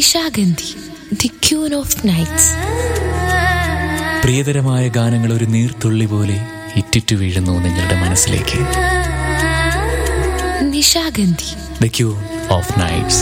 Nishagandhi the queen of nights പ്രിയതരമായ ഗാനങ്ങൾ ഒരു നീർത്തുള്ളി പോലെ ഇറ്റിറ്റു വീഴുന്നു നിങ്ങളുടെ മനസ്സിലേക്ക് Nishagandhi the queen of nights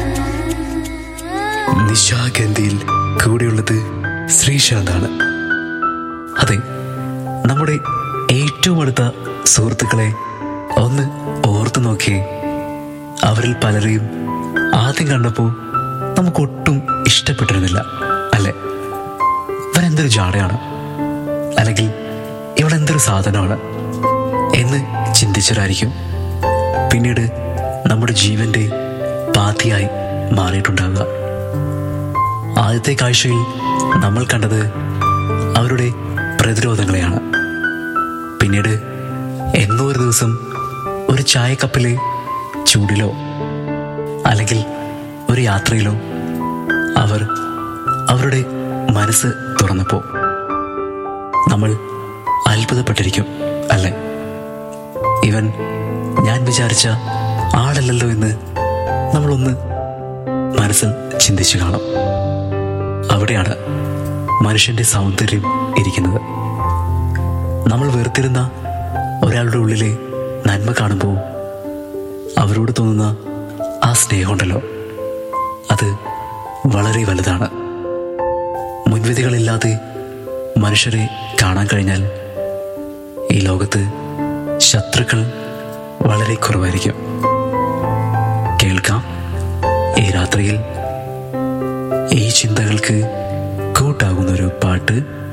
നിശാഗന്ധിയിൽ കൂടെയുള്ളത് ശ്രീശാന്താണ് അതെ നമ്മുടെ ഏറ്റവും അടുത്ത സുഹൃത്തുക്കളെ ഒന്ന് ഓർത്തു നോക്കിയേ അവരിൽ പലരെയും ആദ്യം കണ്ടപ്പോൾ നമുക്കൊട്ടും ഇഷ്ടപ്പെട്ടിരുന്നില്ല അല്ലെ ഇവരെന്തൊരു ജാടയാണ് അല്ലെങ്കിൽ ഇവളെന്തൊരു സാധനമാണ് എന്ന് ചിന്തിച്ചവരായിരിക്കും പിന്നീട് നമ്മുടെ ജീവന്റെ പാതിയായി മാറിയിട്ടുണ്ടാവുക ആദ്യത്തെ കാഴ്ചയിൽ നമ്മൾ കണ്ടത് അവരുടെ പ്രതിരോധങ്ങളെയാണ് പിന്നീട് എന്നോ ഒരു ദിവസം ഒരു ചായക്കപ്പിലെ ചൂടിലോ അല്ലെങ്കിൽ ഒരു യാത്രയിലോ അവർ അവരുടെ മനസ്സ് തുറന്നപ്പോൾ നമ്മൾ അത്ഭുതപ്പെട്ടിരിക്കും അല്ലേ ഇവൻ ഞാൻ വിചാരിച്ച ആളല്ലല്ലോ എന്ന് നമ്മളൊന്ന് മനസ്സിൽ ചിന്തിച്ചു കാണും അവിടെയാണ് മനുഷ്യന്റെ സൗന്ദര്യം ഇരിക്കുന്നത് നമ്മൾ വെറുത്തിരുന്ന ഒരാളുടെ ഉള്ളിലെ നന്മ കാണുമ്പോൾ അവരോട് തോന്നുന്ന ആ സ്നേഹമുണ്ടല്ലോ അത് വളരെ വലുതാണ് മുൻവിധികളില്ലാതെ മനുഷ്യരെ കാണാൻ കഴിഞ്ഞാൽ ഈ ലോകത്ത് ശത്രുക്കൾ വളരെ കുറവായിരിക്കും കേൾക്കാം ഈ രാത്രിയിൽ ഈ ചിന്തകൾക്ക് കൂട്ടാകുന്നൊരു പാട്ട്